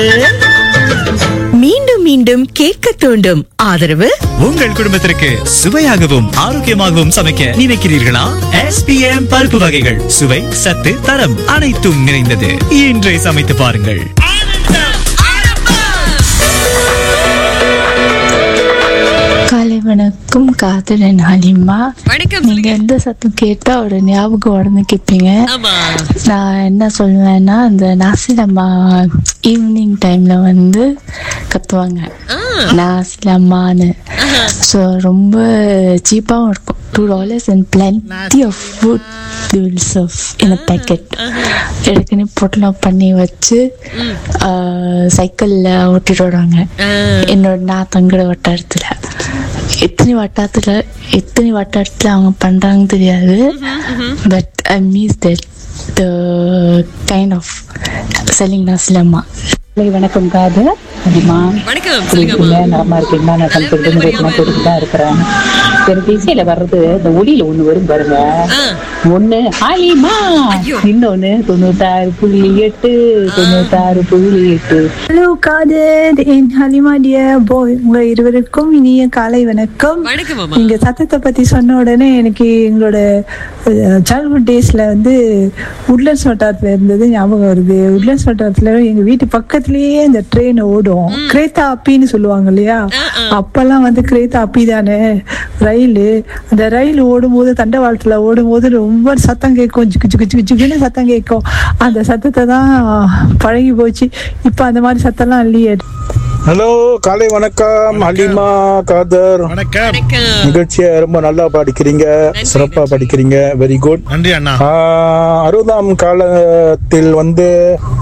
மீண்டும் மீண்டும் கேட்க தூண்டும் ஆதரவு உங்கள் குடும்பத்திற்கு சுவையாகவும் ஆரோக்கியமாகவும் சமைக்க நினைக்கிறீர்களா எஸ்பிஎம் பருப்பு வகைகள் சுவை சத்து தரம் அனைத்தும் நிறைந்தது இன்றே சமைத்து பாருங்கள் காலை வணக்கம் காதலன் ஹலிமா வணக்கம் நீங்க எந்த சத்தம் கேட்டா ஒரு ஞாபகம் உடனே கேட்பீங்க ஆமா நான் என்ன சொல்லுவேன்னா அந்த நாசிலம்மா ஈவினிங் டைம்ல வந்து கத்துவாங்க நாசிலம்மான்னு ஸோ ரொம்ப சீப்பாகவும் இருக்கும் two dollars and plenty of food will serve in a packet எடுக்குன்னு பொட்டலம் பண்ணி வச்சு சைக்கிளில் ஓட்டிட்டு வருவாங்க என்னோட நான் தங்குற வட்டாரத்தில் எத்தனை வட்டாரத்தில் எத்தனை வட்டாரத்தில் அவங்க பண்ணுறாங்கன்னு தெரியாது but I miss that the kind of selling நாசிலம்மா ஹலோ வணக்கம் காது அதிகமா வணக்கம் எப்படி சொல்லுங்கம்மா இருக்கீங்க நலமா இருக்கீங்களா நான் கல்பட்டு நான் போட்டுட்டு தான் இருக்கிறேன் எனக்கு இசையில வர்றது இந்த ஒளியில ஒண்ணு வரும் பாருங்க ஆ. ஒண்ணு ஹாலிமா ஐயோ. இன்னொன்னு தொண்ணூத்தாறு புள்ளி எட்டு தொண்ணூத்தாறு புள்ளி எட்டு ஹலோ காதர் என் ஹலிமா டியர் போய் உங்க இருவருக்கும் இனிய காலை வணக்கம் வணக்கம் அம்மா நீங்க சத்தத்தை பத்தி சொன்ன உடனே எனக்கு எங்களோட சைல்ட்ஹுட் டேஸ்ல வந்து உட்லண்ட்ஸ் வட்டாரத்துல இருந்தது ஞாபகம் வருது உட்லண்ட்ஸ் வட்டாரத்துல எங்க வீட்டு பக்கத்துலயே இந்த ட்ரெயின் ஓடும் கிரேத்தா அப்பின்னு சொல்லுவாங்க இல்லையா அப்பெல்லாம் வந்து கிரேத்தா அப்பி தானே ரயில் அந்த ரயில் ஓடும்போது தண்டவாளத்துல ஓடும்போது ரொம்ப சத்தம் கேட்கும் ஜிக்கு ஜிக்கு ஜிக்கு ஜிக்குன்னு சத்தம் கேட்கும் அந்த சத்தத்தை தான் பழகி போச்சு இப்ப அந்த மாதிரி சத்தம்லாம் இல்லையே ஹலோ காலை வணக்கம் ஹலிமா காதர் வணக்கம் வணக்கம் நிகழ்ச்சியை ரொம்ப நல்லா படிக்கிறீங்க சிறப்பா படிக்கிறீங்க வெரி குட் நன்றி அண்ணா அறுபதாம் காலத்தில் வந்து